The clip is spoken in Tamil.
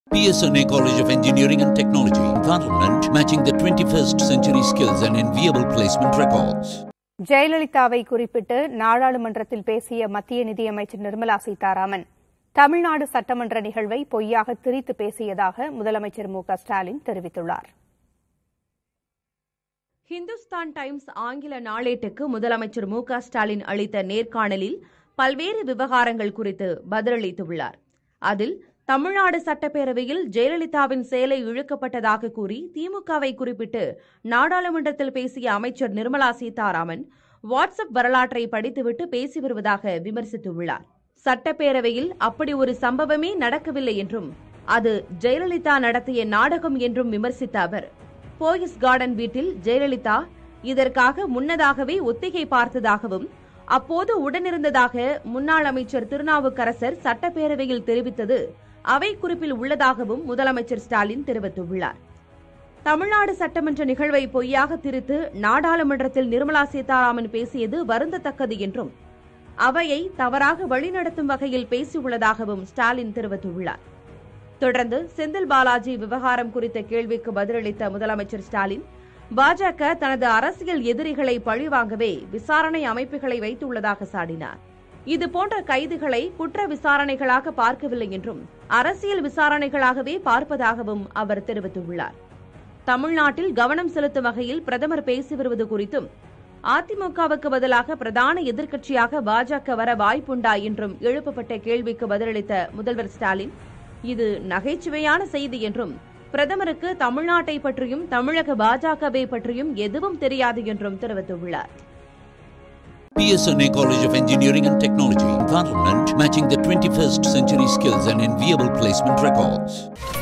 PSNA College of Engineering and Technology, Parliament, matching the 21st century skills and enviable placement records. ஜெயலலிதாவை குறிப்பிட்டு நாடாளுமன்றத்தில் பேசிய மத்திய நிதியமைச்சர் நிர்மலா சீதாராமன் தமிழ்நாடு சட்டமன்ற நிகழ்வை பொய்யாக திரித்து பேசியதாக முதலமைச்சர் மு க ஸ்டாலின் தெரிவித்துள்ளார் ஹிந்துஸ்தான் டைம்ஸ் ஆங்கில நாளேட்டுக்கு முதலமைச்சர் மு க ஸ்டாலின் அளித்த நேர்காணலில் பல்வேறு விவகாரங்கள் குறித்து பதிலளித்துள்ளார் அதில் தமிழ்நாடு சட்டப்பேரவையில் ஜெயலலிதாவின் சேலை இழுக்கப்பட்டதாக கூறி திமுகவை குறிப்பிட்டு நாடாளுமன்றத்தில் பேசிய அமைச்சர் நிர்மலா சீதாராமன் வாட்ஸ்அப் வரலாற்றை படித்துவிட்டு பேசி வருவதாக விமர்சித்துள்ளார் சட்டப்பேரவையில் அப்படி ஒரு சம்பவமே நடக்கவில்லை என்றும் அது ஜெயலலிதா நடத்திய நாடகம் என்றும் விமர்சித்த அவர் போயஸ் கார்டன் வீட்டில் ஜெயலலிதா இதற்காக முன்னதாகவே ஒத்திகை பார்த்ததாகவும் அப்போது உடனிருந்ததாக முன்னாள் அமைச்சர் திருநாவுக்கரசர் சட்டப்பேரவையில் தெரிவித்தது அவை குறிப்பில் உள்ளதாகவும் முதலமைச்சர் ஸ்டாலின் தெரிவித்துள்ளார் தமிழ்நாடு சட்டமன்ற நிகழ்வை பொய்யாக திரித்து நாடாளுமன்றத்தில் நிர்மலா சீதாராமன் பேசியது வருந்தத்தக்கது என்றும் அவையை தவறாக வழிநடத்தும் வகையில் பேசியுள்ளதாகவும் ஸ்டாலின் தெரிவித்துள்ளார் தொடர்ந்து செந்தில் பாலாஜி விவகாரம் குறித்த கேள்விக்கு பதிலளித்த முதலமைச்சர் ஸ்டாலின் பாஜக தனது அரசியல் எதிரிகளை பழிவாங்கவே விசாரணை அமைப்புகளை வைத்துள்ளதாக சாடினார் இதுபோன்ற கைதுகளை குற்ற விசாரணைகளாக பார்க்கவில்லை என்றும் அரசியல் விசாரணைகளாகவே பார்ப்பதாகவும் அவர் தெரிவித்துள்ளார் தமிழ்நாட்டில் கவனம் செலுத்தும் வகையில் பிரதமர் பேசி வருவது குறித்தும் அதிமுகவுக்கு பதிலாக பிரதான எதிர்க்கட்சியாக பாஜக வர வாய்ப்புண்டா என்றும் எழுப்பப்பட்ட கேள்விக்கு பதிலளித்த முதல்வர் ஸ்டாலின் இது நகைச்சுவையான செய்தி என்றும் பிரதமருக்கு தமிழ்நாட்டை பற்றியும் தமிழக பாஜகவை பற்றியும் எதுவும் தெரியாது என்றும் தெரிவித்துள்ளார் PSNA College of Engineering and Technology, Parliament, matching the 21st century skills and enviable placement records.